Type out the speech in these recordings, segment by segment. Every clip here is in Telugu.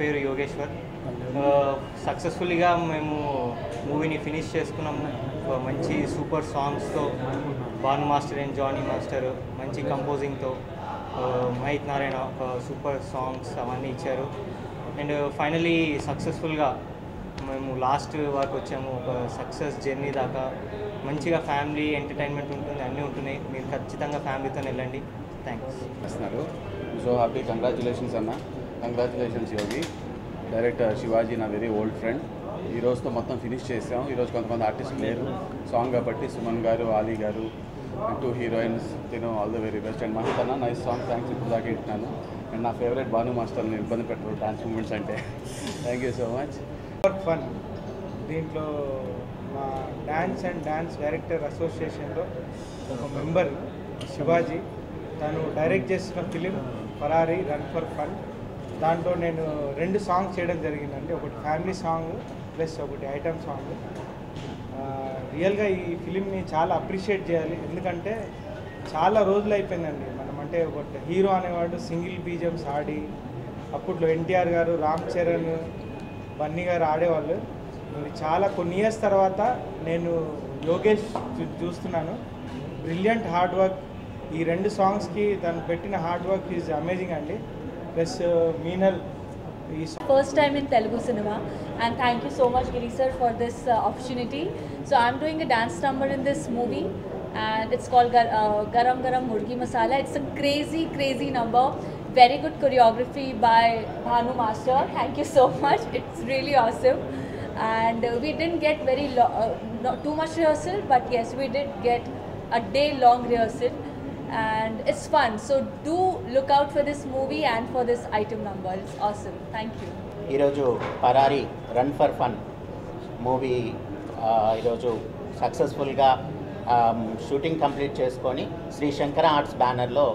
పేరు యోగేశ్వర్ సక్సెస్ఫుల్గా మేము మూవీని ఫినిష్ చేసుకున్నాము ఒక మంచి సూపర్ సాంగ్స్తో Bhanu master and Jani master మంచి కంపోజింగ్తో మహిత్ నారాయణ ఒక సూపర్ సాంగ్స్ అవన్నీ ఇచ్చారు అండ్ ఫైనలీ సక్సెస్ఫుల్గా మేము లాస్ట్ వరకు వచ్చాము ఒక సక్సెస్ జర్నీ దాకా మంచిగా ఫ్యామిలీ ఎంటర్టైన్మెంట్ ఉంటుంది అన్నీ ఉంటున్నాయి మీరు ఖచ్చితంగా ఫ్యామిలీతో వెళ్ళండి థ్యాంక్స్ చేస్తున్నారు సో హ్యాపీ కంగ్రాచులేషన్స్ అన్న కంగ్రాచులేషన్స్ యోగి డైరెక్టర్ శివాజీ నా వెరీ ఓల్డ్ ఫ్రెండ్ ఈ రోజుతో మొత్తం ఫినిష్ చేసాం ఈరోజు కొంతమంది ఆర్టిస్ట్ లేరు సాంగ్ కాబట్టి సుమన్ గారు ఆలీ గారు టూ హీరోయిన్స్ తిను all the very best and Mahith అన్న నైస్ సాంగ్ థ్యాంక్స్ ఇప్పుడు దాకా ఇట్టినాను అండ్ నా ఫేవరెట్ భాను మాస్టర్ని ఇబ్బంది పెట్టరు డాన్స్ మూమెంట్స్ అంటే thank you so much for fun దీంట్లో మా డ్యాన్స్ అండ్ డ్యాన్స్ డైరెక్టర్ అసోసియేషన్లో ఒక మెంబర్ శివాజీ తను డైరెక్ట్ చేస్తున్న film Farari run for fun దాంట్లో నేను రెండు సాంగ్స్ చేయడం జరిగిందండి ఒకటి ఫ్యామిలీ సాంగ్ ప్లస్ ఒకటి ఐటమ్ సాంగ్ రియల్గా ఈ ఫిలింని చాలా అప్రిషియేట్ చేయాలి ఎందుకంటే చాలా రోజులు అయిపోయిందండి మనం అంటే ఒక హీరో అనేవాడు సింగిల్ బీజమ్స్ ఆడి అప్పట్లో ఎన్టీఆర్ గారు రామ్ చరణ్ బన్నీ గారు ఆడేవాళ్ళు మరి చాలా కొన్ని ఇయర్స్ తర్వాత నేను యోగేష్ చూ- చూస్తున్నాను బ్రిలియంట్ హార్డ్ వర్క్ ఈ రెండు సాంగ్స్కి తను పెట్టిన హార్డ్ వర్క్ ఈజ్ అమేజింగ్ అండి ప్లస్ మీనల్ ఈ first time in Telugu cinema and thank you so much Giri sir for this uh, opportunity. So I'm doing a dance number in this movie and it's called Gar- uh, Garam Garam Murgi Masala. It's a crazy crazy number. Very good choreography by Bhanu Master. Thank you so much. It's really awesome. And uh, we didn't get very lo- uh, not too much rehearsal, but yes, we did get a day long rehearsal and it's fun. So do look out for this movie and for this item number. It's awesome. Thank you. ఈరోజు Parari run for fun movie ఆ, ఈరోజు సక్సెస్ఫుల్గా షూటింగ్ కంప్లీట్ చేసుకొని శ్రీ శంకర ఆర్ట్స్ బ్యానర్లో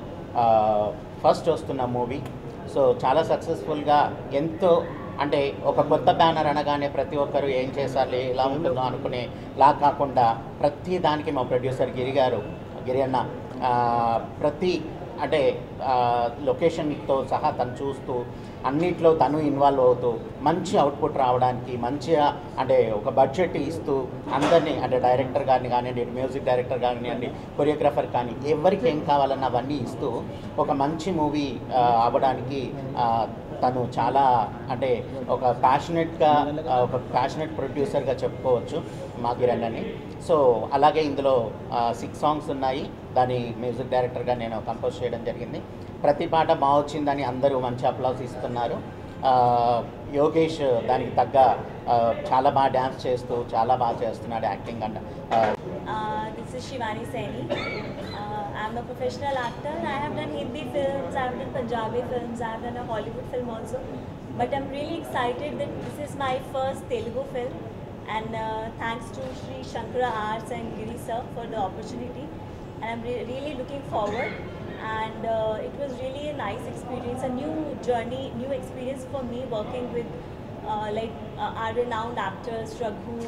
ఫస్ట్ వస్తున్న మూవీ సో చాలా సక్సెస్ఫుల్గా ఎంతో అంటే ఒక కొత్త బ్యానర్ అనగానే ప్రతి ఒక్కరు ఏం చేసాలి ఎలా ఉంటుందో అనుకునే లా కాకుండా ప్రతి దానికి మా ప్రొడ్యూసర్ గిరి గారు గిరి అన్న ఆ, ప్రతి అంటే ఆ, లొకేషన్తో సహా తను చూస్తూ అన్నిట్లో తను ఇన్వాల్వ్ అవుతూ మంచి అవుట్పుట్ రావడానికి మంచిగా అంటే ఒక బడ్జెట్ ఇస్తూ అందరినీ అంటే డైరెక్టర్ గారిని కానివ్వండి మ్యూజిక్ డైరెక్టర్ కానివ్వండి కొరియోగ్రాఫర్ కానీ ఎవరికి ఏం కావాలన్నా అవన్నీ ఇస్తూ ఒక మంచి మూవీ అవ్వడానికి ఆ, తను చాలా అంటే ఒక ప్యాషనెట్గా ఒక ప్యాషనెట్ ప్రొడ్యూసర్గా చెప్పుకోవచ్చు మా కిరణ్ సో అలాగే ఇందులో సిక్స్ సాంగ్స్ ఉన్నాయి దాని మ్యూజిక్ డైరెక్టర్గా నేను కంపోజ్ చేయడం జరిగింది ప్రతి పాట బాగా వచ్చిందని అందరూ మంచి అప్లాస్ ఇస్తున్నారు ఆ, యోగేష్ దానికి తగ్గ ఆ, చాలా బాగా డ్యాన్స్ చేస్తూ చాలా బాగా చేస్తున్నాడు యాక్టింగ్ అంట ఆ, Uh, this is Shivani Saini. Uh, I'm a professional actor. I have done Hindi films, I have done Punjabi films, I have done a Hollywood film also. But I'm really excited that this is my first Telugu film. And uh, thanks to Sri Shankara Arts and Giri sir for the opportunity. And I'm re- really looking forward. And uh, it was really a nice experience, a new journey, new experience for me working with uh, like uh, our renowned actors, Raghu,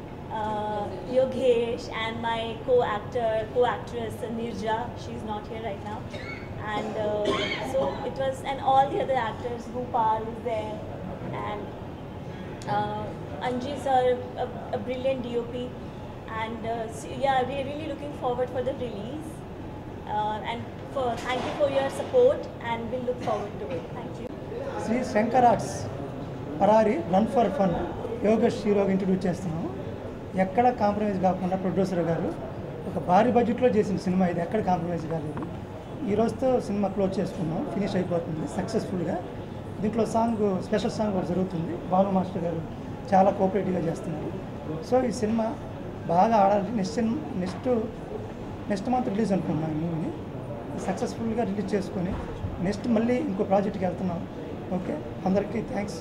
uh, Yogesh and my co-actor, co-actress Nirja. She's not here right now. And uh, so it was, and all the other actors, Gopal is there, and uh, Anji sir, a, a brilliant DOP. And uh, so, yeah, we're really looking forward for the release. Uh, and for thank you for your support, and we'll look forward to it. Thank you. Shri Shankar arts Parari run for fun Yogesh హీరోగా ఇంట్రడ్యూస్ చేస్తున్నాము ఎక్కడ కాంప్రమైజ్ కాకుండా ప్రొడ్యూసర్ గారు ఒక భారీ బడ్జెట్లో చేసిన సినిమా ఇది ఎక్కడ కాంప్రమైజ్ కాలేదు ఈ రోజుతో సినిమా క్లోజ్ చేసుకున్నాం ఫినిష్ అయిపోతుంది సక్సెస్ఫుల్గా దీంట్లో సాంగ్ స్పెషల్ సాంగ్ ఒకటి జరుగుతుంది బాలు మాస్టర్ గారు చాలా కోఆపరేటివ్గా చేస్తున్నారు సో ఈ సినిమా బాగా ఆడాలి నెక్స్ట్ సినిమా నెక్స్ట్ నెక్స్ట్ మంత్ రిలీజ్ అనుకున్నాం ఈ మూవీని సక్సెస్ఫుల్గా రిలీజ్ చేసుకొని నెక్స్ట్ మళ్ళీ ఇంకో ప్రాజెక్ట్కి వెళ్తున్నాం ఓకే అందరికీ థ్యాంక్స్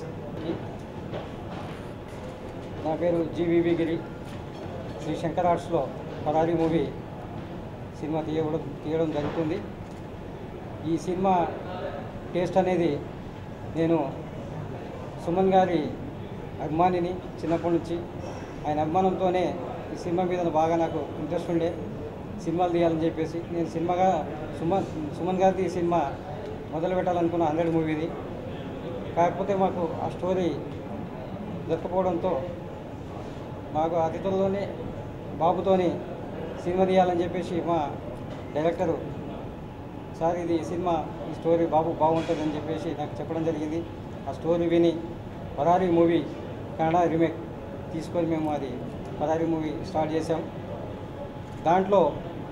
నా పేరు జీవీవి గిరి శ్రీ శంకర్ ఆర్ట్స్లో పరారీ మూవీ సినిమా తీయడం తీయడం జరుగుతుంది ఈ సినిమా టేస్ట్ అనేది నేను సుమన్ గారి అభిమానిని చిన్నప్పటి నుంచి ఆయన అభిమానంతోనే ఈ సినిమా మీద బాగా నాకు ఇంట్రెస్ట్ ఉండే సినిమాలు తీయాలని చెప్పేసి నేను సినిమాగా సుమన్ సుమన్ గారిది ఈ సినిమా మొదలు పెట్టాలనుకున్న హండ్రెడ్ మూవీది కాకపోతే మాకు ఆ స్టోరీ దొరకపోవడంతో మాకు అతిథుల్లోనే బాబుతోని సినిమా తీయాలని చెప్పేసి మా డైరెక్టరు సార్ ఇది సినిమా ఈ స్టోరీ బాబు బాగుంటుందని చెప్పేసి నాకు చెప్పడం జరిగింది ఆ స్టోరీ విని పరారీ మూవీ కన్నడ రీమేక్ తీసుకొని మేము అది పరారీ మూవీ స్టార్ట్ చేసాం దాంట్లో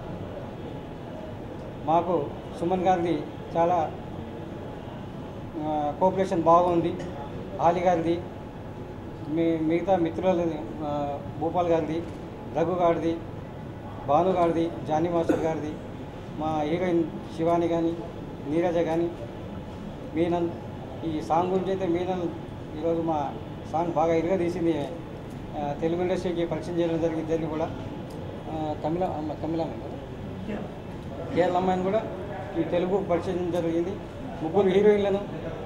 మాకు సుమన్ గారిది చాలా కోఆపరేషన్ బాగుంది ఆలి గారిది మీ మిగతా మిత్రులది ఆ, భూపాల్ గారిది రఘు గారిది భాను గారిది జానీ మాస్టర్ గారిది మా హీరోయిన్ శివాని కానీ నీరజ కానీ మీనన్ ఈ సాంగ్ గురించి అయితే మీనన్ ఈరోజు మా సాంగ్ బాగా ఇరుగా తీసింది ఆ, తెలుగు ఇండస్ట్రీకి పరిచయం చేయడం జరిగింది ఇద్దరిని కూడా ఆ, తమిళ అమ్మ తమిళ అమ్మాయి కదా? కేరళ అమ్మాయిని కూడా ఈ తెలుగు పరిచయం జరిగింది ముగ్గురు హీరోయిన్లను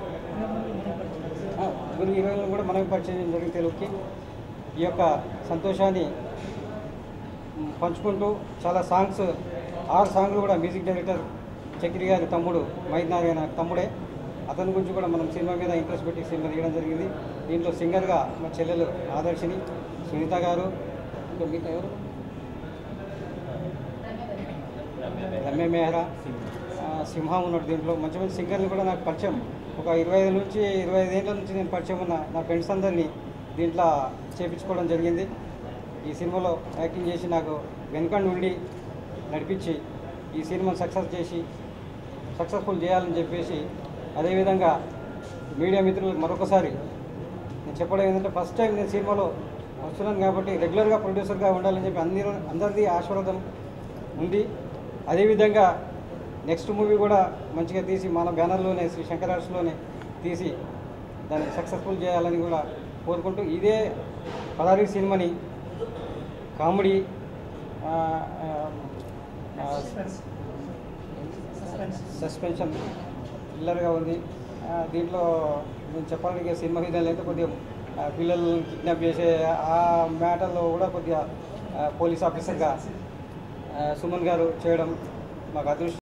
ఆ, ముగ్గురు హీరోయిన్లను కూడా మనం పరిచయం చేయడం జరిగింది తెలుగుకి ఈ యొక్క సంతోషాన్ని మ్, పంచుకుంటూ చాలా సాంగ్స్ ఆరు సాంగ్లు కూడా మ్యూజిక్ డైరెక్టర్ చక్రి గారి తమ్ముడు మైద్ నారాయణ తమ్ముడే అతని గురించి కూడా మనం సినిమా మీద ఇంట్రెస్ట్ పెట్టి సినిమా తీయడం జరిగింది దీంట్లో సింగర్గా మా చెల్లెలు ఆదర్శిని సునీత గారు ఇంకా మిగతా ఎవరు రమ్య మెహ్రా ఆ, సింహ ఉన్నాడు దీంట్లో మంచి మంచి సింగర్లు కూడా నాకు పరిచయం ఒక ఇరవై ఐదు నుంచి ఇరవై ఐదు ఏళ్ళ నుంచి నేను పరిచయం ఉన్న నా ఫ్రెండ్స్ అందరినీ దీంట్లో చేపించుకోవడం జరిగింది ఈ సినిమాలో యాక్టింగ్ చేసి నాకు వెనుకండి ఉండి నడిపించి ఈ సినిమాను సక్సెస్ చేసి సక్సెస్ఫుల్ చేయాలని చెప్పేసి అదేవిధంగా మీడియా మిత్రులకు మరొకసారి నేను చెప్పడం ఏంటంటే ఫస్ట్ టైం నేను సినిమాలో వస్తున్నాను కాబట్టి రెగ్యులర్గా ప్రొడ్యూసర్గా ఉండాలని చెప్పి అందరూ అందరిది ఆశీర్వాదం ఉంది అదేవిధంగా నెక్స్ట్ మూవీ కూడా మంచిగా తీసి మన బ్యానర్లోనే శ్రీ శంకరార్స్లోనే తీసి దాన్ని సక్సెస్ఫుల్ చేయాలని కూడా కోరుకుంటూ ఇదే పదారి సినిమాని కామెడీ ఆ, ఆ, ఆ, సస్పెన్షన్ థ్రిల్లర్గా ఉంది ఆ, దీంట్లో నేను చెప్పాలంటే సినిమా విధాలు అయితే కొద్దిగా ఆ, పిల్లల్ని కిడ్నాప్ చేసే ఆ మ్యాటర్లో కూడా కొద్దిగా ఆ, పోలీస్ ఆఫీసర్గా ఆ, సుమన్ గారు చేయడం మాకు అదృష్టం